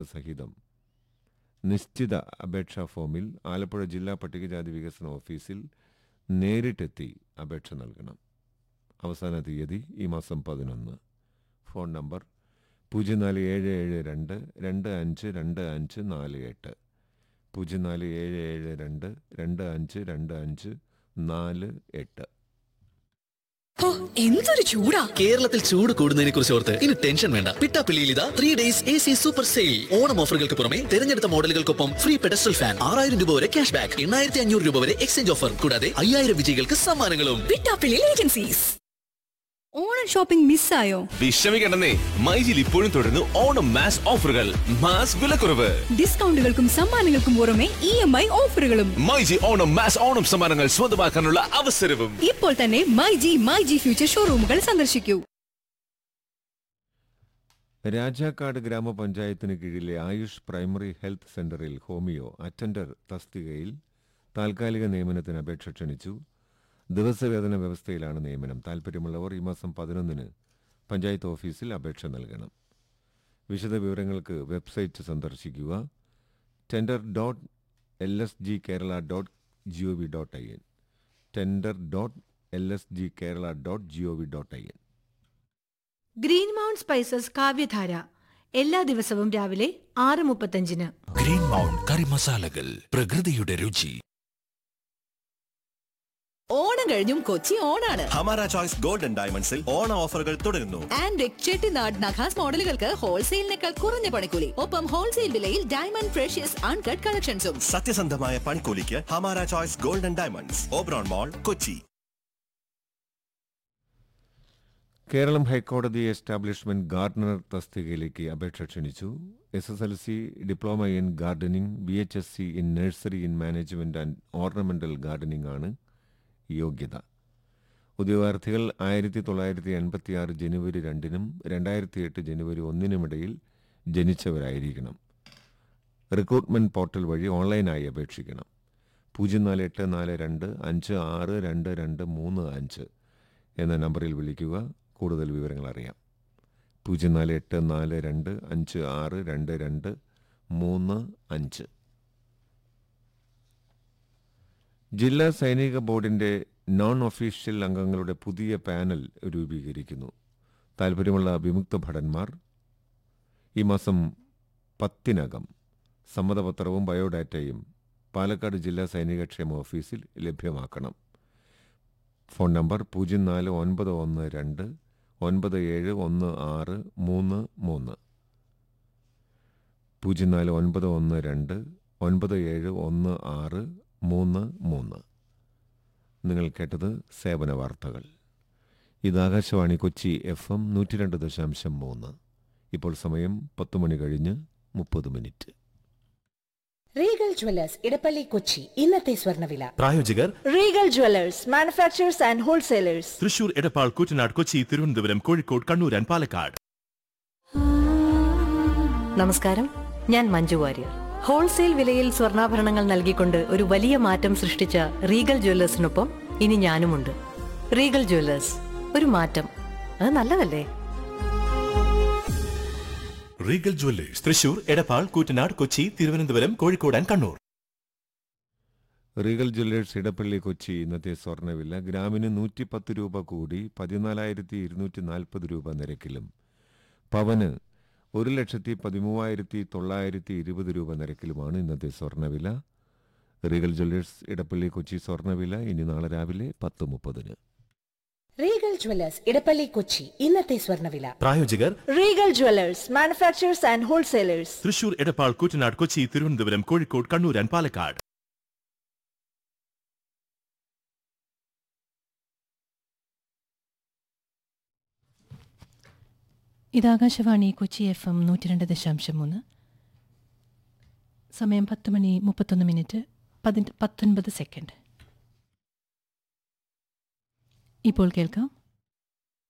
സഹിതം നിശ്ചിത അപേക്ഷാ ഫോമിൽ ആലപ്പുഴ ജില്ലാ പട്ടികജാതി വികസന ഓഫീസിൽ നേരിട്ടെത്തി അപേക്ഷ നൽകണം അവസാന തീയതി ഈ മാസം പതിനൊന്ന് ഫോൺ നമ്പർ പൂജ്യം നാല് ഏഴ് ഏഴ് രണ്ട് രണ്ട് അഞ്ച് രണ്ട് അഞ്ച് നാല് എട്ട് പൂജ്യം നാല് ഏഴ് ഏഴ് രണ്ട് രണ്ട് അഞ്ച് രണ്ട് അഞ്ച് നാല് എട്ട് ഹോ, എന്തൊരു ചൂടാ കേരളത്തിൽ ചൂട് കൂടുന്നതിനെ കുറിച്ച് ഓർത്ത് ഇനി ടെൻഷൻ വേണ്ട പിട്ടാപ്പിള്ളിയിൽ ഇതാ three days A C super sale Onam ഓഫറുകൾക്ക് പുറമെ തിരഞ്ഞെടുത്ത മോഡലുകൾക്കൊപ്പം ഫ്രീ പെഡസ്റ്റൽ ഫാൻ ആറായിരം രൂപ വരെ ക്യാഷ് ബാക്ക് എണ്ണായിരത്തി അഞ്ഞൂറ് രൂപ വരെ എക്സ്ചേഞ്ച് ഓഫർ കൂടാതെ അയ്യായിരം വിജയികൾക്ക് സമ്മാനങ്ങളും പിട്ടാപ്പിള്ളി ഏജൻസീസ് ഓണം ഷോപ്പിംഗ് മിസ്സായോ വിഷമിക്കണ്ടെന്നേ മൈജിൽ ഇപ്പോഴും തുടരുന്നു ഓണം മാസ് ഓഫറുകൾ മാസ് വിലക്കുറവ് ഡിസ്കൗണ്ടുകൾക്കും സമ്മാനങ്ങൾക്കും പുറമെ ഇ എം ഐ ഓഫറുകളും മൈജി ഓണം മാസ് ഓണം സമ്മാനങ്ങൾ സ്വന്തമാക്കാനുള്ള അവസരവും ഇപ്പോൾ തന്നെ my G my G future ഷോറൂമുകൾ സന്ദർശിക്കൂ രാജാക്കാട് ഗ്രാമപഞ്ചായത്തിന് കീഴിലെ ആയുഷ് പ്രൈമറി ഹെൽത്ത് സെന്ററിൽ ഹോമിയോ അറ്റൻഡർ തസ്തികയിൽ താൽക്കാലിക നിയമനത്തിന് അപേക്ഷ ക്ഷണിച്ചു ദിവസവേതന വ്യവസ്ഥയിലാണ് നിയമനം താൽപ്പര്യമുള്ളവർ ഈ മാസം പതിനൊന്നിന് പഞ്ചായത്ത് ഓഫീസിൽ അപേക്ഷ നൽകണം വിശദ വിവരങ്ങൾക്ക് വെബ്സൈറ്റ് സന്ദർശിക്കുക tender dot L S G Kerala dot G O V dot I N tender dot L S G Kerala dot G O V dot I N green mount spices Kavyadhara എല്ലാ ദിവസവും രാവിലെ ആറ് മുപ്പത്തഞ്ചിന് ഗ്രീൻ മൗണ്ട് കറി മസാലകൾ പ്രകൃതിയുടെ രുചി ഓണം കഴിഞ്ഞും കൊച്ചി ഓണാണ് ഹമാര ചോയ്സ് ഗോൾഡൻ ഡയമണ്ട്സിൽ ഓണ ഓഫറുകൾ തുടരുന്നു ആൻഡ് ചെട്ടിനാട് നഖാസ് മോഡലുകൾക്ക് ഹോൾസെയിലിനേക്കാൾ കുറഞ്ഞ പണിക്കൂലി ഒപ്പം ഹോൾസെയിൽ വിലയിൽ ഡയമണ്ട് ഫ്രഷ്യസ് അൺകട്ട് കളക്ഷൻസും സത്യസന്ധമായ പണിക്കൂലിക്ക് Hamara choice golden diamonds Oberon mall Kochi Keralam ഹൈക്കോടതി എസ്റ്റാബ്ലിഷ്മെന്റ് ഗാർഡനർ തസ്തികയിലേക്ക് അപേക്ഷ ക്ഷണിച്ചു S S L C diploma in gardening B H S C in nursery in management and ornamental gardening ആണ് യോഗ്യത ഉദ്യോഗാർത്ഥികൾ ആയിരത്തി തൊള്ളായിരത്തി എൺപത്തി ആറ് ജനുവരി രണ്ടിനും രണ്ടായിരത്തി എട്ട് ജനുവരി ഒന്നിനുമിടയിൽ ജനിച്ചവരായിരിക്കണം റിക്രൂട്ട്മെന്റ് പോർട്ടൽ വഴി ഓൺലൈനായി അപേക്ഷിക്കണം പൂജ്യം നാല് എട്ട് നാല് രണ്ട് അഞ്ച് ആറ് രണ്ട് രണ്ട് മൂന്ന് അഞ്ച് എന്ന നമ്പറിൽ വിളിക്കുക കൂടുതൽ വിവരങ്ങൾ അറിയാം പൂജ്യം നാല് എട്ട് നാല് രണ്ട് അഞ്ച് ആറ് രണ്ട് രണ്ട് മൂന്ന് അഞ്ച് ജില്ലാ സൈനിക ബോർഡിന്റെ നോൺ ഒഫീഷ്യൽ അംഗങ്ങളുടെ പുതിയ പാനൽ രൂപീകരിക്കുന്നു താൽപ്പര്യമുള്ള വിമുക്ത ഭടന്മാർ ഈ മാസം പത്തിനകം സമ്മതപത്രവും ബയോഡാറ്റയും പാലക്കാട് ജില്ലാ സൈനികക്ഷേമ ഓഫീസിൽ ലഭ്യമാക്കണം ഫോൺ നമ്പർ പൂജ്യം നാല് ഒൻപത് ഒന്ന് രണ്ട് ഒൻപത് ഏഴ് ഒന്ന് ആറ് മൂന്ന് മൂന്ന് പൂജ്യം നാല് ഒൻപത് ഒന്ന് രണ്ട് ഒൻപത് ഏഴ് ഒന്ന് ആറ് മൂന്ന് മൂന്ന് നിങ്ങൾ കേട്ടത് സേവന വാർത്തകൾ ഇത് ആകാശവാണി കൊച്ചി എഫ് എം നൂറ്റി രണ്ട് ദശാംശം മൂന്ന് ഇപ്പോൾ സമയം പത്ത് മണി കഴിഞ്ഞ് മുപ്പത് minute Regal Jewellers Edappally Kochi ഇന്നത്തെ സ്വർണ്ണവില പ്രായോജകർ Regal Jewellers manufacturers and wholesalers Thrissur Edappal Koottanad Kochi Thiruvananthapuram Kozhikode Kannur and Palakkad നമസ്കാരം ഞാൻ മഞ്ജു വാര്യർ ഹോൾസെയിൽ വിലയിൽ സ്വർണ്ണാഭരണങ്ങൾ നൽകിക്കൊണ്ട് ഒരു വലിയ മാറ്റം സൃഷ്ടിച്ച റീഗൽ ജ്വല്ലേഴ്സിനൊപ്പം ഇനി ഞാനുമുണ്ട് റീഗൽ ജ്വല്ലേഴ്സ് ഒരു മാറ്റം അത് നല്ലതല്ലേ Regal Jewellers Thrissur Edappal Koottanad Kochi Thiruvananthapuram Kozhikode and Kannur Regal Jewellers Edappally Kochi ഇന്നത്തെ സ്വർണ്ണവില ഗ്രാമിന് നൂറ്റി പത്ത് രൂപ കൂടി പതിനാലായിരത്തി ഇരുന്നൂറ്റി നാൽപ്പത് രൂപ നിരക്കിലും പവന് ഒരു ലക്ഷത്തി പതിമൂവായിരത്തി തൊള്ളായിരത്തി ഇരുപത് രൂപ നിരക്കിലുമാണ് ഇന്നത്തെ സ്വർണ്ണവില റീഗൽ ജ്വല്ലേഴ്സ് ഇടപ്പള്ളി കൊച്ചി സ്വർണ്ണവില ഇനി നാളെ രാവിലെ പത്ത് മുപ്പതിന് റീഗൽ ജ്വല്ലേഴ്സ് ഇടപ്പള്ളി കൊച്ചി ഇന്നത്തെ സ്വർണ്ണവില പ്രായോജകർ Regal Jewellers manufacturers and wholesalers Thrissur Edappal Koottanad Kochi Thiruvananthapuram Kozhikode Kannur and Palakkad ഇത് ആകാശവാണി കൊച്ചി എഫ് എം നൂറ്റി രണ്ട് ദശാംശം മൂന്ന് സമയം പത്ത് മണി മുപ്പത്തൊന്ന് മിനിറ്റ് പതി പത്തൊൻപത് സെക്കൻഡ് ഇപ്പോൾ കേൾക്കാം